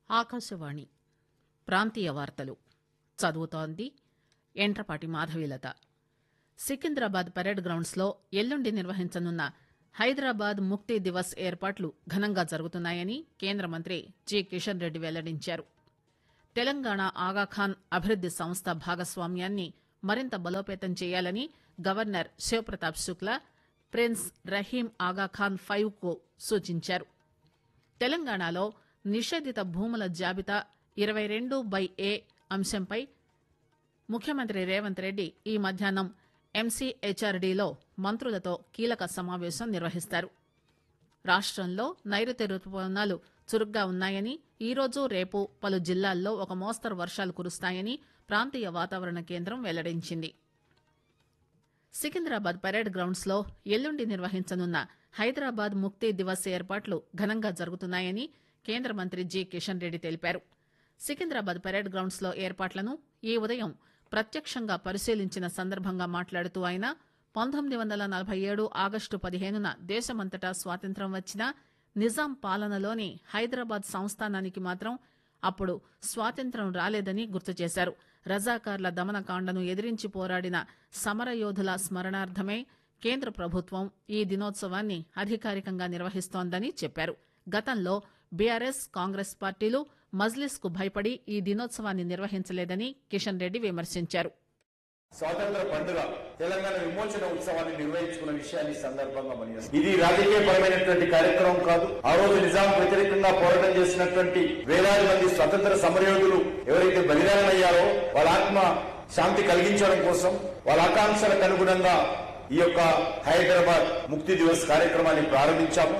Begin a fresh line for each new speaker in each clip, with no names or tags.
ఆకాశవాణి ప్రాంతీయ వార్తలు చదువుతోంది ఎంట్రపాటి మాధవీలత సికింద్రాబాద్ పరేడ్ గ్రౌండ్స్ లో ఎల్లుండి నిర్వహించనున్న హైదరాబాద్ ముక్తి దివస్ ఏర్పాట్లు ఘనంగా జరుగుతున్నాయని కేంద్ర మంత్రి జి కిషన్ రెడ్డి వెల్లడించారు తెలంగాణ ఆగాఖాన్ అభివృద్ది సంస్థ భాగస్వామ్యాన్ని మరింత బలోపేతం చేయాలని governor Shivpratap Shukla prince Rahim Aga Khan five కు సూచించారు తెలంగాణలో నిషేధిత భూముల జాబితా ఇరవై రెండు బై ఏ అంశంపై ముఖ్యమంత్రి రేవంత్ రెడ్డి ఈ మధ్యాహ్నం ఎంసీహెచ్ఆర్డీలో మంత్రులతో కీలక సమావేశం నిర్వహిస్తారు రాష్టంలో నైరుతి రుతుపవనాలు చురుగ్గా ఉన్నాయని ఈరోజు రేపు పలు జిల్లాల్లో ఒక మోస్తరు వర్షాలు కురుస్తాయని ప్రాంతీయ వాతావరణ కేంద్రం వెల్లడించింది సికింద్రాబాద్ పరేడ్ గ్రౌండ్స్ లో ఎల్లుండి నిర్వహించనున్న హైదరాబాద్ ముక్తి దివస్ ఏర్పాట్లు ఘనంగా జరుగుతున్నాయని కేంద్ర మంత్రి జి కిషన్ రెడ్డి తెలిపారు సికింద్రాబాద్ పరేడ్ గ్రౌండ్స్ లో ఏర్పాట్లను ఈ ఉదయం ప్రత్యక్షంగా పరిశీలించిన సందర్భంగా మాట్లాడుతూ ఆయన పంతొమ్మిది వందల నలభై ఏడు ఆగస్టు పదిహేనున దేశమంతటా స్వాతంత్ర్యం వచ్చినా నిజాం పాలనలోని హైదరాబాద్ సంస్థానానికి మాత్రం అప్పుడు స్వాతంత్ర్యం రాలేదని గుర్తు చేశారు రజాకార్ల దమనకాండను ఎదిరించి పోరాడిన సమరయోధుల స్మరణార్థమే కేంద్ర ప్రభుత్వం ఈ దినోత్సవాన్ని అధికారికంగా నిర్వహిస్తోందని చెప్పారు గతంలో బీఆర్ఎస్ కాంగ్రెస్ పార్టీలు మజ్లిస్ కు భయపడి ఈ దినోత్సవాన్ని నిర్వహించలేదని కిషన్ రెడ్డి విమర్శించారు
స్వాతంత్ర పండుగ తెలంగాణ విమోచన ఉత్సవాన్ని నిర్వహించుకున్న విషయాన్ని ఈ సందర్భంగా మనం ఇది రాజకీయపరమైనటువంటి కార్యక్రమం కాదు ఆ రోజు నిజాం వ్యతిరేకంగా పోరాటం చేసినటువంటి వేలాది మంది స్వతంత్ర సమరయోధులు ఎవరైతే బలిదానమయ్యారో వాళ్ళ ఆత్మ శాంతి కలిగించడం కోసం వాళ్ళ ఆకాంక్షలకు అనుగుణంగా ఈ యొక్క హైదరాబాద్ ముక్తి దివస్ కార్యక్రమాన్ని ప్రారంభించాము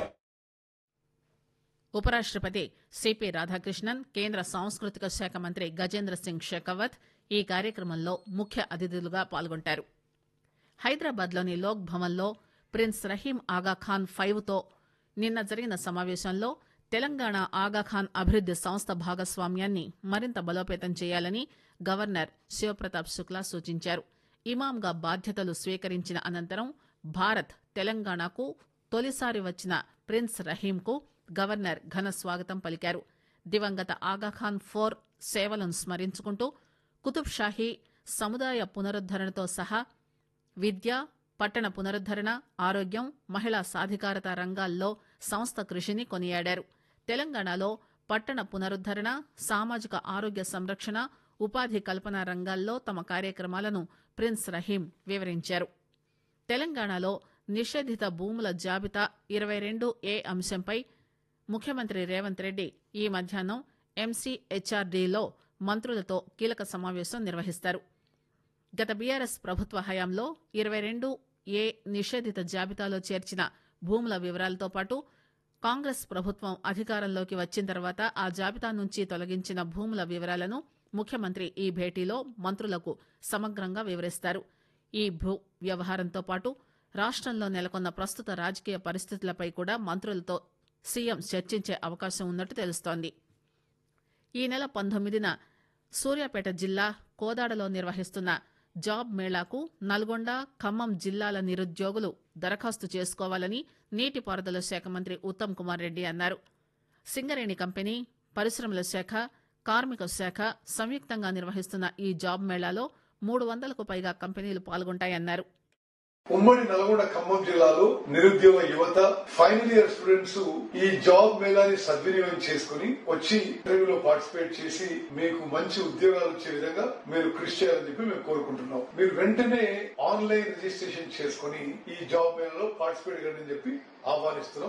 ఉపరాష్టపతి సిపి రాధాకృష్ణన్ కేంద్ర సాంస్కృతిక శాఖ మంత్రి గజేంద్ర సింగ్ షెకావత్ ఈ కార్యక్రమంలో ముఖ్య అతిథులుగా పాల్గొంటారు హైదరాబాద్లోని లోక్ భవన్లో ప్రిన్స్ రహీం ఆగాఖాన్ ఫైవ్ తో నిన్న జరిగిన సమావేశంలో తెలంగాణ ఆగాఖాన్ అభివృద్ది సంస్థ భాగస్వామ్యాన్ని మరింత బలోపేతం చేయాలని గవర్నర్ శివప్రతాప్ శుక్లా సూచించారు ఇమాంగా బాధ్యతలు స్వీకరించిన అనంతరం భారత్ తెలంగాణకు తొలిసారి వచ్చిన ప్రిన్స్ రహీంకు గవర్నర్ ఘన స్వాగతం పలికారు దివంగత ఆగాఖాన్ ఫోర్ సేవలను స్మరించుకుంటూ కుతుబ్ షాహీ సముదాయ పునరుద్దరణతో సహా విద్య పట్టణ పునరుద్దరణ ఆరోగ్యం మహిళా సాధికారత రంగాల్లో సంస్థ కృషిని కొనియాడారు తెలంగాణలో పట్టణ పునరుద్దరణ సామాజిక ఆరోగ్య సంరక్షణ ఉపాధి కల్పన రంగాల్లో తమ కార్యక్రమాలను ప్రిన్స్ రహీం వివరించారు తెలంగాణలో నిషేధిత భూముల జాబితా ఇరవై రెండు ఏ అంశంపై ముఖ్యమంత్రి రేవంత్ రెడ్డి ఈ మధ్యాహ్నం ఎంసీహెచ్ఆర్డీలో మంత్రులతో కీలక సమావేశం నిర్వహిస్తారు గత బీఆర్ఎస్ ప్రభుత్వ హయాంలో ఇరవై రెండు ఏ నిషేధిత జాబితాలో చేర్చిన భూముల వివరాలతో పాటు కాంగ్రెస్ ప్రభుత్వం అధికారంలోకి వచ్చిన తర్వాత ఆ జాబితా నుంచి తొలగించిన భూముల వివరాలను ముఖ్యమంత్రి ఈ భేటీలో మంత్రులకు సమగ్రంగా వివరిస్తారు ఈ భూ వ్యవహారంతో పాటు రాష్టంలో నెలకొన్న ప్రస్తుత రాజకీయ పరిస్థితులపై కూడా మంత్రులతో సీఎం చర్చించే అవకాశం ఉన్నట్టు తెలుస్తోంది ఈ నెల పంతొమ్మిదిన సూర్యాపేట జిల్లా కోదాడలో నిర్వహిస్తున్న జాబ్ మేళాకు నల్గొండ ఖమ్మం జిల్లాల నిరుద్యోగులు దరఖాస్తు చేసుకోవాలని నీటిపారుదల శాఖ మంత్రి ఉత్తమ్ కుమార్ రెడ్డి అన్నారు సింగరేణి కంపెనీ పరిశ్రమల శాఖ కార్మిక శాఖ సంయుక్తంగా నిర్వహిస్తున్న ఈ జాబ్ మేళాలో మూడు వందలకు పైగా కంపెనీలు పాల్గొంటాయన్నారు
ఉమ్మడి నల్గొండ ఖమ్మం జిల్లాలో నిరుద్యోగ యువత ఫైనల్ ఇయర్ స్టూడెంట్స్ ఈ జాబ్ మేళాని సద్వినియోగం చేసుకుని వచ్చి ఇంటర్వ్యూలో పార్టిసిపేట్ చేసి మీకు మంచి ఉద్యోగాలు వచ్చే విధంగా మీరు కృషి చేయాలని చెప్పి మేము కోరుకుంటున్నాం మీరు వెంటనే ఆన్లైన్ రిజిస్ట్రేషన్ చేసుకుని ఈ జాబ్ మేళాలో పార్టిసిపేట్ కండి చెప్పి ఆహ్వానిస్తున్నాం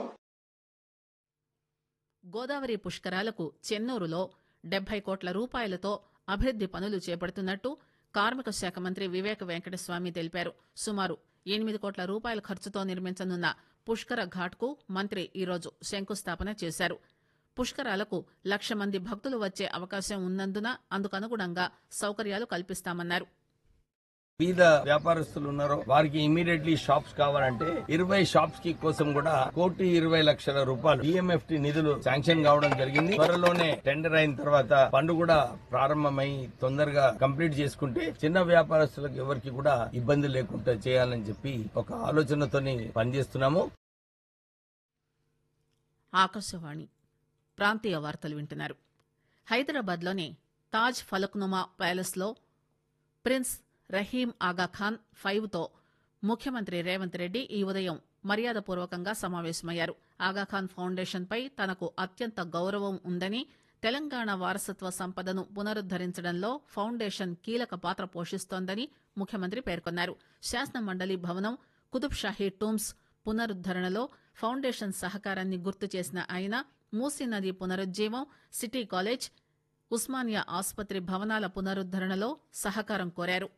గోదావరి పుష్కరాలకు చెన్నూరులో డెబ్బై కోట్ల రూపాయలతో అభివృద్ది పనులు చేపడుతున్నట్టు కార్మిక శాఖ మంత్రి వివేక వెంకటస్వామి తెలిపారు సుమారు ఎనిమిది కోట్ల రూపాయల ఖర్చుతో నిర్మించనున్న పుష్కర ఘాట్కు మంత్రి ఈరోజు శంకుస్థాపన చేశారు పుష్కరాలకు లక్ష మంది భక్తులు వచ్చే అవకాశం ఉన్నందున అందుకనుగుణంగా సౌకర్యాలు కల్పిస్తామన్నారు
బీద వ్యాపారస్తులు ఉన్నారో వారికి ఇమీడియట్లీ షాప్స్ కావాలంటే ఇరవై షాప్స్ కి కోసం కూడా కోటి ఇరవై లక్షల రూపాయలు ఈఎంఎఫ్టి నిధులు శాంక్షన్ కావడం జరిగింది త్వరలోనే టెండర్ అయిన తర్వాత పన్ను కూడా ప్రారంభమై తొందరగా కంప్లీట్ చేసుకుంటే చిన్న వ్యాపారస్తులకు ఎవరికి కూడా ఇబ్బంది లేకుండా చేయాలని చెప్పి ఒక ఆలోచనతోని పనిచేస్తున్నాము
ఆకాశవాణి ప్రాంతీయ వార్తలు వింటున్నారు హైదరాబాద్లోని తాజ్ ఫలక్నుమా ప్యాలెస్లో ప్రిన్స్ రహీం ఆగా ఖాన్ ఫైవ్తో ముఖ్యమంత్రి రేవంత్ రెడ్డి ఈ ఉదయం మర్యాదపూర్వకంగా సమావేశమయ్యారు ఆగాఖాన్ ఫౌండేషన్పై తనకు అత్యంత గౌరవం ఉందని తెలంగాణ వారసత్వ సంపదను పునరుద్దరించడంలో ఫౌండేషన్ కీలక పాత్ర పోషిస్తోందని ముఖ్యమంత్రి పేర్కొన్నారు శాసన మండలి భవనం కుతుబ్ షాహీ టూమ్స్ పునరుద్దరణలో ఫౌండేషన్ సహకారాన్ని గుర్తు చేసిన ఆయన మూసీ నది పునరుజ్జీవం సిటీ కాలేజ్ ఉస్మానియా ఆసుపత్రి భవనాల పునరుద్దరణలో సహకారం కోరారు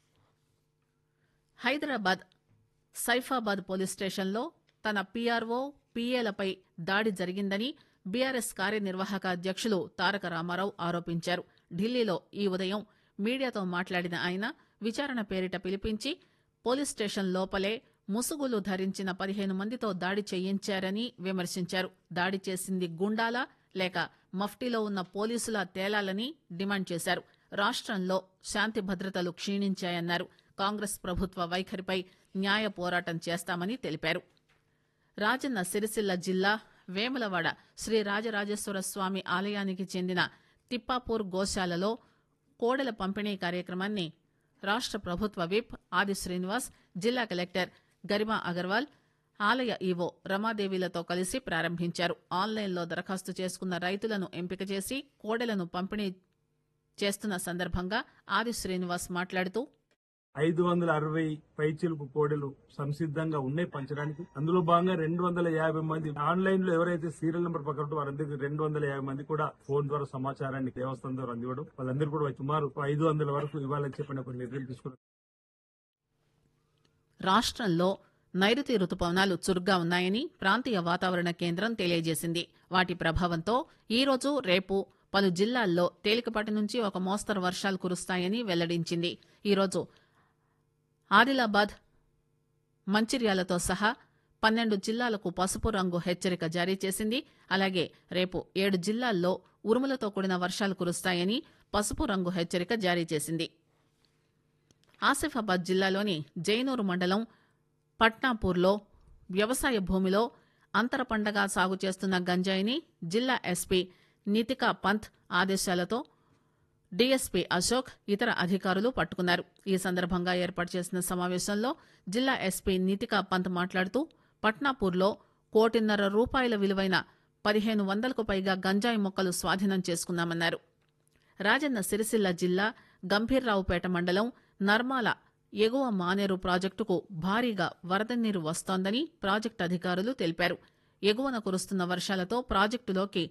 హైదరాబాద్ సైఫాబాద్ పోలీస్ స్టేషన్లో తన పీఆర్ఓ పీఏలపై దాడి జరిగిందని బీఆర్ఎస్ కార్యనిర్వాహక అధ్యక్షులు తారక రామారావు ఆరోపించారు ఢిల్లీలో ఈ ఉదయం మీడియాతో మాట్లాడిన ఆయన విచారణ పేరిట పిలిపించి పోలీస్ స్టేషన్ లోపలే ముసుగులు ధరించిన పదిహేను మందితో దాడి చేయించారని విమర్శించారు దాడి చేసింది గుండాలా లేక మఫ్టీలో ఉన్న పోలీసుల తేలాలని డిమాండ్ చేశారు రాష్ట్రంలో శాంతి భద్రతలు క్షీణించాయన్నారు కాంగ్రెస్ ప్రభుత్వ వైఖరిపై న్యాయ పోరాటం చేస్తామని తెలిపారు రాజన్న సిరిసిల్ల జిల్లా వేములవాడ శ్రీ రాజరాజేశ్వర స్వామి ఆలయానికి చెందిన తిప్పాపూర్ గోశాలలో కోడెల పంపిణీ కార్యక్రమాన్ని రాష్ట ప్రభుత్వ విప్ ఆది శ్రీనివాస్ జిల్లా కలెక్టర్ గరిమా అగర్వాల్ ఆలయ ఈవో రమాదేవిలతో కలిసి ప్రారంభించారు ఆన్లైన్లో దరఖాస్తు చేసుకున్న రైతులను ఎంపిక చేసి కోడెలను పంపిణీ చేస్తున్న సందర్భంగా ఆది శ్రీనివాస్ మాట్లాడుతూ
ఐదు వందల అరవై పైచిలుకు కోడెలు సంసిద్ధంగా ఉన్నాయి పంచడానికి అందులో భాగంగా రెండు వందల యాభై మంది ఆన్లైన్ లో ఎవరైతే సీరియల్ నెంబర్ పక్కన వారందరికీ రెండు వందల యాభై మంది కూడా ఫోన్ ద్వారా సమాచారాన్ని దేవస్థానం ద్వారా అందివ్వడం వాళ్ళందరూ కూడా సుమారు ఐదు వందల వరకు ఇవ్వాలని చెప్పిన ఒక నిర్ణయం తీసుకున్నారు
రాష్ట్రంలో నైరుతి రుతుపవనాలు చురుగ్గా ఉన్నాయని ప్రాంతీయ వాతావరణ కేంద్రం తెలియజేసింది వాటి ప్రభావంతో ఈ రోజు రేపు పలు జిల్లాల్లో తేలికపాటి నుంచి ఒక మోస్తరు వర్షాలు కురుస్తాయని వెల్లడించింది ఈరోజు ఆదిలాబాద్ మంచిర్యాలతో సహా పన్నెండు జిల్లాలకు పసుపు రంగు హెచ్చరిక జారీ చేసింది అలాగే రేపు ఏడు జిల్లాల్లో ఉరుములతో కూడిన వర్షాలు కురుస్తాయని పసుపు రంగు హెచ్చరిక జారీ చేసింది ఆసిఫాబాద్ జిల్లాలోని జైనూరు మండలం పట్నాపూర్లో వ్యవసాయ భూమిలో అంతర పంటగా సాగు చేస్తున్న గంజాయిని జిల్లా ఎస్పీ నితికా పంత్ ఆదేశాలతో డీఎస్పీ అశోక్ ఇతర అధికారులు పట్టుకున్నారు ఈ సందర్భంగా ఏర్పాటు చేసిన సమావేశంలో జిల్లా ఎస్పీ నితికా పంత్ మాట్లాడుతూ పట్నాపూర్లో కోటిన్నర రూపాయల విలువైన పదిహేను వందలకు పైగా గంజాయి మొక్కలు స్వాధీనం చేసుకున్నామన్నారు రాజన్న సిరిసిల్ల జిల్లా గంభీర్రావుపేట మండలం నర్మాల ఎగువ మానేరు ప్రాజెక్టుకు భారీగా వరద నీరు వస్తోందని ప్రాజెక్టు అధికారులు తెలిపారు ఎగువన కురుస్తున్న వర్షాలతో ప్రాజెక్టులోకి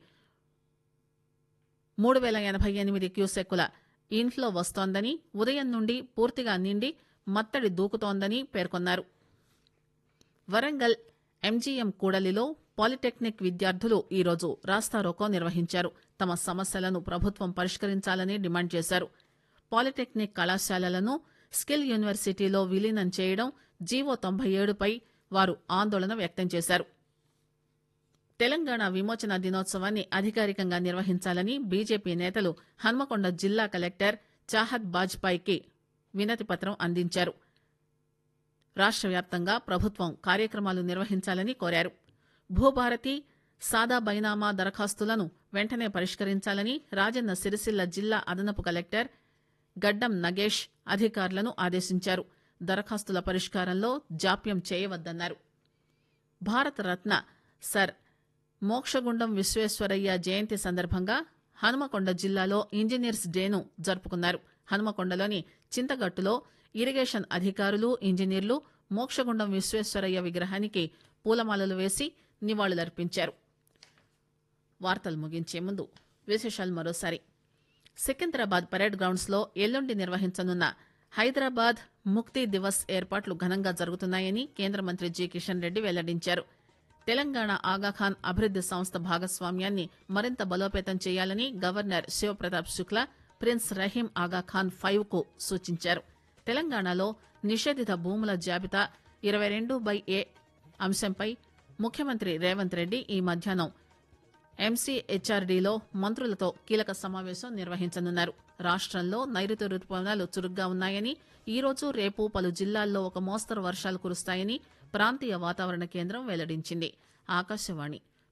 మూడు వేల ఎనభై ఎనిమిది క్యూసెక్కుల ఇన్ఫ్లో వస్తోందని ఉదయం నుండి పూర్తిగా నిండి మత్తడి దూకుతోందని పేర్కొన్నారు వరంగల్ ఎంజీఎం కూడలిలో పాలిటెక్నిక్ విద్యార్థులు ఈరోజు రాస్తారోకో నిర్వహించారు తమ సమస్యలను ప్రభుత్వం పరిష్కరించాలని డిమాండ్ చేశారు పాలిటెక్నిక్ కళాశాలలను స్కిల్ యూనివర్సిటీలో విలీనం చేయడం జీవో తొంభై ఏడుపై వారు ఆందోళన వ్యక్తం చేశారు తెలంగాణ విమోచన దినోత్సవాన్ని అధికారికంగా నిర్వహించాలని బీజేపీ నేతలు హన్మకొండ జిల్లా కలెక్టర్ చాహద్ బాజ్పాయికి వినతి పత్రం అందించారు రాష్ట్ర వ్యాప్తంగా ప్రభుత్వం కార్యక్రమాలు నిర్వహించాలని కోరారు భూభారతి సాదా బైనామా దరఖాస్తులను వెంటనే పరిష్కరించాలని రాజన్న సిరిసిల్ల జిల్లా అదనపు కలెక్టర్ గడ్డం నగేష్ అధికారులను ఆదేశించారు దరఖాస్తుల పరిష్కారంలో జాప్యం చేయవద్దన్నారు భారతరత్న సర్ మోక్షగుండం విశ్వేశ్వరయ్య జయంతి సందర్భంగా హనుమకొండ జిల్లాలో ఇంజనీర్స్ డేను జరుపుకున్నారు హనుమకొండలోని చింతగట్టులో ఇరిగేషన్ అధికారులు ఇంజనీర్లు మోక్షగుండం విశ్వేశ్వరయ్య విగ్రహానికి పూలమాలలు వేసి నివాళులర్పించారు వార్తలు ముగించే ముందు విశేషాలు మరోసారి సికింద్రాబాద్ పరేడ్ గ్రౌండ్స్ లో ఎల్లుండి నిర్వహించనున్న హైదరాబాద్ ముక్తి దివస్ ఏర్పాట్లు ఘనంగా జరుగుతున్నాయని కేంద్ర మంత్రి జి కిషన్ రెడ్డి వెల్లడించారు తెలంగాణ ఆగాఖాన్ అభివృద్ది సంస్థ భాగస్వామ్యాన్ని మరింత బలోపేతం చేయాలని governor Shivpratap Shukla prince Rahim Aga Khan five కు సూచించారు తెలంగాణలో నిషేధిత భూముల జాబితా ఇరవై రెండు బై ఏ అంశంపై ముఖ్యమంత్రి రేవంత్ రెడ్డి ఈ మధ్యాహ్నం ఎంసీహెచ్ఆర్డీలో మంత్రులతో కీలక సమావేశం నిర్వహించనున్నారు రాష్ట్రంలో నైరుతి రుతుపవనాలు చురుగ్గా ఉన్నాయని ఈ రోజు రేపు పలు జిల్లాల్లో ఒక మోస్తరు వర్షాలు కురుస్తాయని ప్రాంతీయ వాతావరణ కేంద్రం వెల్లడించింది ఆకాశవాణి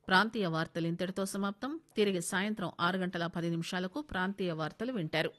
ప్రాంతీయ వార్తలు ఇంతటితో సమాప్తం తిరిగి సాయంత్రం ఆరు గంటల పది నిమిషాలకు ప్రాంతీయ వార్తలు వింటారు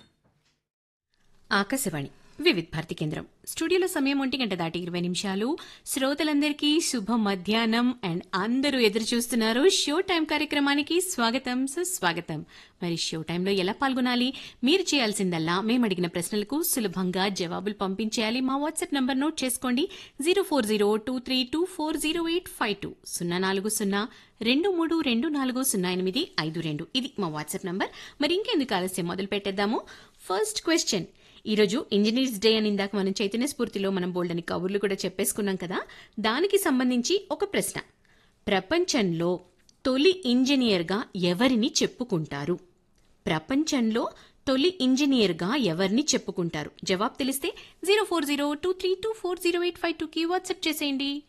ఆకాశవాణి వివిధ్ భారతి కేంద్రం స్టూడియోలో సమయం ఒంటి గంట దాటి ఇరవై నిమిషాలు శ్రోతలందరికీ శుభ మధ్యాహ్నం అండ్ అందరూ ఎదురు చూస్తున్నారు షో టైం కార్యక్రమానికి స్వాగతం సుస్వాగతం మరి షో టైంలో ఎలా పాల్గొనాలి మీరు చేయాల్సిందల్లా మేము అడిగిన ప్రశ్నలకు సులభంగా జవాబులు పంపించేయాలి మా వాట్సాప్ నంబర్ నోట్ చేసుకోండి zero four zero two three two four zero eight five two సున్నా నాలుగు సున్నా రెండు మూడు రెండు నాలుగు సున్నా ఎనిమిది ఐదు రెండు ఇది మా వాట్సాప్ నంబర్ మరి ఇంకెందుకు ఆలస్యం మొదలు పెట్టేద్దాము ఫస్ట్ క్వశ్చన్ ఈరోజు ఇంజనీర్స్ డే అని ఇందాక మనం చైతన్య స్ఫూర్తిలో మనం బోల్డని కబుర్లు కూడా చెప్పేసుకున్నాం కదా దానికి సంబంధించి ఒక ప్రశ్న ప్రపంచంలో తొలి ఇంజనీర్గా ఎవరిని చెప్పుకుంటారు ప్రపంచంలో తొలి ఇంజనీర్గా ఎవరిని చెప్పుకుంటారు జవాబు తెలిస్తే zero four zero two three two four zero eight five టూకి వాట్సాప్ చేసేయండి